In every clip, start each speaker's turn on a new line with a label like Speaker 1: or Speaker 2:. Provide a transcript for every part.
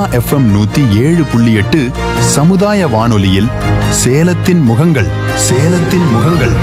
Speaker 1: FM நூத்தி ஏழு புள்ளி எட்டு சமுதாய வானொலியில் சேலத்தின் முகங்கள் சேலத்தின் முகங்கள்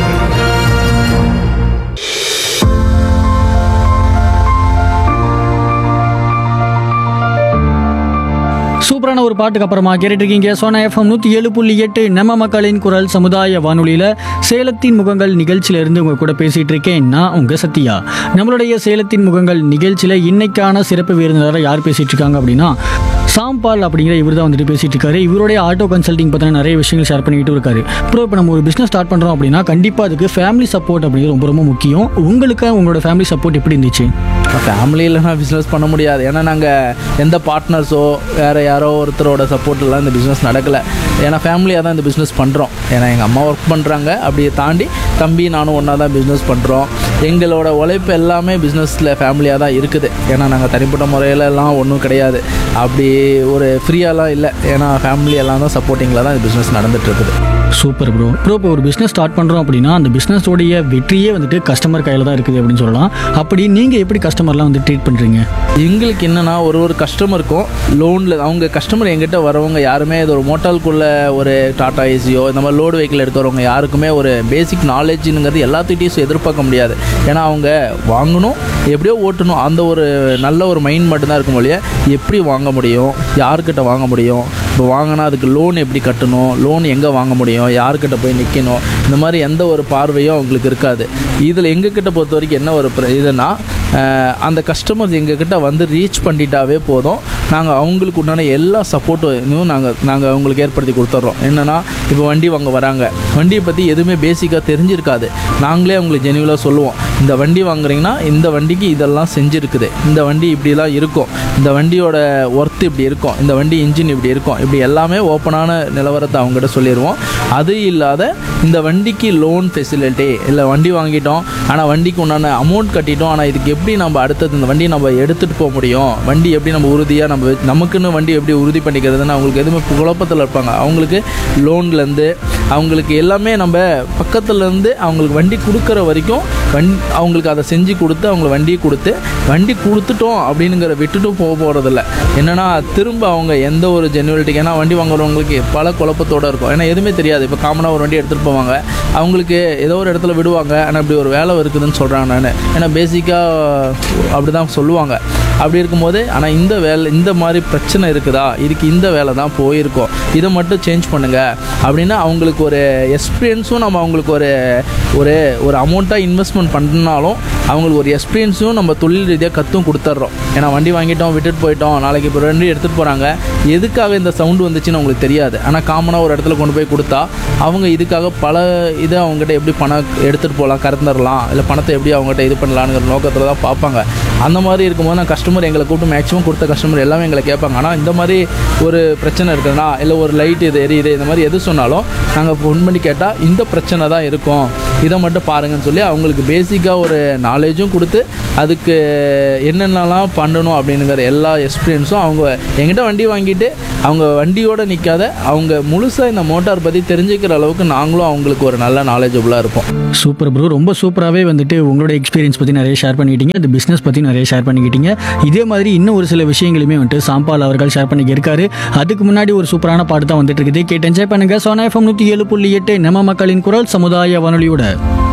Speaker 2: சூப்பரான ஒரு பாட்டுக்கு அப்புறமா கேட்டுட்டு இருக்கீங்க சோனா எஃப்எம் நூற்றி ஏழு புள்ளி எட்டு நம்ம மக்களின் குரல் சமுதாய வானொலியில் சேலத்தின் முகங்கள் நிகழ்ச்சியில இருந்து உங்க கூட பேசிட்டு இருக்கேன் நான் உங்க சத்யா நம்மளுடைய சேலத்தின் முகங்கள் நிகழ்ச்சியில இன்னைக்கான சிறப்பு விருந்தினராக யார் பேசிட்டு இருக்காங்க அப்படின்னா சாம்பால் அப்படிங்கிற இவர் தான் வந்துட்டு பேசிட்டு இருக்காரு இவருடைய ஆட்டோ கன்சல்டிங் பற்றின நிறைய விஷயங்கள் ஷேர் பண்ணிக்கிட்டு இருக்காரு ப்ரோ இப்போ நம்ம ஒரு பிஸ்னஸ் ஸ்டார்ட் பண்ணுறோம் அப்படின்னா கண்டிப்பாக அதுக்கு ஃபேமிலி சப்போர்ட் அப்படிங்கிறது ரொம்ப ரொம்ப முக்கியம் உங்களுக்கு உங்களோட ஃபேமிலி சப்போர்ட் எப்படி இருந்துச்சு
Speaker 3: ஃபேமிலி இல்லைனா பிஸ்னஸ் பண்ண முடியாது ஏன்னா நாங்கள் எந்த பார்ட்னர்ஸோ வேறு யாரோ ஒருத்தரோட சப்போர்ட்லாம் இந்த பிஸ்னஸ் நடக்கலை ஏன்னா ஃபேமிலியாக தான் இந்த பிஸ்னஸ் பண்ணுறோம் ஏன்னா எங்கள் அம்மா ஒர்க் பண்ணுறாங்க அப்படியே தாண்டி தம்பி நானும் ஒன்றா தான் பிஸ்னஸ் பண்ணுறோம் எங்களோட உழைப்பு எல்லாமே பிஸ்னஸில் ஃபேமிலியாக தான் இருக்குது ஏன்னா நாங்கள் தனிப்பட்ட முறையில எல்லாம் ஒன்றும் கிடையாது அப்படி ஒரு ஃப்ரீயாலாம் இல்லை ஏன்னா ஃபேமிலி எல்லாம் தான் சப்போர்ட்டிங்கில் தான் இந்த பிஸ்னஸ் நடந்துட்டு இருக்குது
Speaker 2: சூப்பர் ப்ரோ ப்ரோ இப்போ ஒரு பிஸ்னஸ் ஸ்டார்ட் பண்ணுறோம் அப்படின்னா அந்த பிஸ்னஸோடைய வெற்றியே வந்துட்டு கஸ்டமர் கையில் தான் இருக்குது அப்படின்னு சொல்லலாம் அப்படி நீங்கள் எப்படி கஸ்டமர்லாம் வந்து ட்ரீட் பண்ணுறீங்க
Speaker 3: எங்களுக்கு என்னன்னா ஒரு ஒரு கஸ்டமருக்கும் லோனில் அவங்க கஸ்டமர் எங்கிட்ட வரவங்க யாருமே இது ஒரு மோட்டாருக்குள்ள ஒரு டாடா ஏசியோ இந்த மாதிரி லோடு வெஹிக்கிள் எடுக்கிறவங்க யாருக்குமே ஒரு பேசிக் நாலேஜுங்கிறது எல்லாத்துக்கிட்டையும் எதிர்பார்க்க முடியாது ஏன்னா அவங்க வாங்கணும் எப்படியோ ஓட்டணும் அந்த ஒரு நல்ல ஒரு மைண்ட் மட்டும்தான் இருக்கும் இல்லையா எப்படி வாங்க முடியும் யார்கிட்ட வாங்க முடியும் இப்போ வாங்கினா அதுக்கு லோன் எப்படி கட்டணும் லோன் எங்கே வாங்க முடியும் யார்கிட்ட போய் நிற்கணும் இந்த மாதிரி எந்த ஒரு பார்வையும் அவங்களுக்கு இருக்காது இதில் எங்ககிட்ட பொறுத்த வரைக்கும் என்ன ஒரு பிர- இதுனா அஹ், அந்த கஸ்டமர்ஸ் எங்ககிட்ட வந்து ரீச் பண்ணிட்டாவே போதும் நாங்கள் அவங்களுக்கு உண்டான எல்லா சப்போர்ட்டும் நாங்கள் நாங்கள் அவங்களுக்கு ஏற்படுத்தி கொடுத்துட்றோம் என்னென்னா இப்போ வண்டி வாங்க வராங்க வண்டியை பற்றி எதுவுமே பேசிக்காக தெரிஞ்சிருக்காது நாங்களே அவங்களுக்கு ஜெனியூலாக சொல்லுவோம் இந்த வண்டி வாங்குறீங்கன்னா இந்த வண்டிக்கு இதெல்லாம் செஞ்சுருக்குது இந்த வண்டி இப்படிலாம் இருக்கும் இந்த வண்டியோட ஒர்த் இப்படி இருக்கும் இந்த வண்டி இன்ஜின் இப்படி இருக்கும் இப்படி எல்லாமே ஓப்பனான நிலவரத்தை அவங்ககிட்ட சொல்லிடுவோம் அது இல்லாத இந்த வண்டிக்கு லோன் ஃபெசிலிட்டி இல்லை வண்டி வாங்கிட்டோம் ஆனால் வண்டிக்கு உண்டான அமௌண்ட் கட்டிட்டோம் ஆனால் இதுக்கு எப்படி நம்ம அடுத்தது இந்த வண்டி நம்ம எடுத்துகிட்டு போக முடியும் வண்டி எப்படி நம்ம உறுதியாக நம்ம வச்சு- நமக்குன்னு வண்டி எப்படி உறுதி பண்ணிக்கிறதுன்னு அவங்களுக்கு எதுவுமே குழப்பத்தில் இருப்பாங்க அவங்களுக்கு லோன்லேருந்து அவங்களுக்கு எல்லாமே நம்ம பக்கத்துலேருந்து அவங்களுக்கு வண்டி கொடுக்குற வரைக்கும் வண்டி அவங்களுக்கு அதை செஞ்சு கொடுத்து அவங்களுக்கு வண்டியை கொடுத்து வண்டி கொடுத்துட்டோம் அப்படிங்கிற விட்டுட்டும் போக போகிறதில்ல என்னென்னா திரும்ப அவங்க எந்த ஒரு ஜென்யூலிட்டிக்கு ஏன்னா வண்டி வாங்குறவங்களுக்கு பல குழப்பத்தோடு இருக்கும் ஏன்னா எதுவுமே தெரியாது இப்போ காமனாக ஒரு வண்டி எடுத்துகிட்டு போவாங்க அவங்களுக்கு ஏதோ ஒரு இடத்துல விடுவாங்க ஆனால் இப்படி ஒரு வேலை இருக்குதுன்னு சொல்கிறாங்க நான் ஏன்னா பேசிக்காக அப்படி தான் சொல்லுவாங்க அப்படி இருக்கும்போது ஆனால் இந்த வேலை இந்த மாதிரி பிரச்சனை இருக்குதா இதுக்கு இந்த வேலை தான் போயிருக்கோம் இதை மட்டும் சேஞ்ச் பண்ணுங்க அப்படின்னா அவங்களுக்கு ஒரு எக்ஸ்பீரியன்ஸும் நம்ம அவங்களுக்கு ஒரு ஒரு ஒரு அமௌண்ட்டாக இன்வெஸ்ட்மெண்ட் பண்ணாலும் அவங்களுக்கு ஒரு எக்ஸ்பீரியன்ஸும் நம்ம தொழில் ரீதியாக கற்றும் கொடுத்துட்றோம் ஏன்னா வண்டி வாங்கிட்டோம் விட்டுட்டு போயிட்டோம் நாளைக்கு இப்போ வண்டி எடுத்துகிட்டு போகிறாங்க எதுக்காக இந்த சவுண்டு வந்துச்சுன்னு அவங்களுக்கு தெரியாது ஆனால் காமனாக ஒரு இடத்துல கொண்டு போய் கொடுத்தா அவங்க இதுக்காக பல இதை அவங்ககிட்ட எப்படி பணம் எடுத்துகிட்டு போகலாம் கறந்துடலாம் இல்லை பணத்தை எப்படி அவங்ககிட்ட இது பண்ணலாங்கிற நோக்கத்தில் தான் பார்ப்பாங்க அந்த மாதிரி இருக்கும்போது நான் கஸ்டமர் எங்களை கூப்பிட்டு மேக்ஸிமம் கொடுத்த கஸ்டமர் எல்லாமே எங்களை கேட்பாங்க ஆனால் இந்த மாதிரி ஒரு பிரச்சனை இருக்குதுன்னா இல்லை ஒரு லைட் இது எரியுது இந்த மாதிரி எது சொன்னாலும் நாங்கள் ஃபோன் பண்ணி கேட்டால் இந்த பிரச்சனை தான் இருக்கும் இதை மட்டும் பாருங்கன்னு சொல்லி அவங்களுக்கு பேசிக்காக ஒரு நாலேஜும் கொடுத்து அதுக்கு என்னென்னலாம் பண்ணணும் அப்படிங்கிற எல்லா எக்ஸ்பீரியன்ஸும் அவங்க எங்கிட்ட வண்டி வாங்கிட்டு அவங்க வண்டியோடு நிற்காத அவங்க முழுசாக இந்த மோட்டார் பற்றி தெரிஞ்சுக்கிற அளவுக்கு நாங்களும் அவங்களுக்கு ஒரு நல்ல நாலேஜபுளாக இருப்போம்
Speaker 2: சூப்பர் ப்ரோ ரொம்ப சூப்பராகவே வந்துட்டு உங்களோட எக்ஸ்பீரியன்ஸ் பற்றி நிறைய ஷேர் பண்ணிக்கிட்டீங்க இந்த பிஸ்னஸ் பற்றி நிறைய ஷேர் பண்ணிக்கிட்டீங்க இதே மாதிரி இன்னும் ஒரு சில விஷயங்களுமே வந்துட்டு சாம்பால் அவர்கள் ஷேர் பண்ணி இருக்காரு அதுக்கு முன்னாடி ஒரு சூப்பரான பாட்டு தான் வந்துட்டு இருக்குது கேட்டு என்ஜாய் பண்ணுங்க சோனா எஃப்எம் நூற்றி ஏழு புள்ளி எட்டு நம்ம மக்களின் குரல் சமுதாய வானொலியோட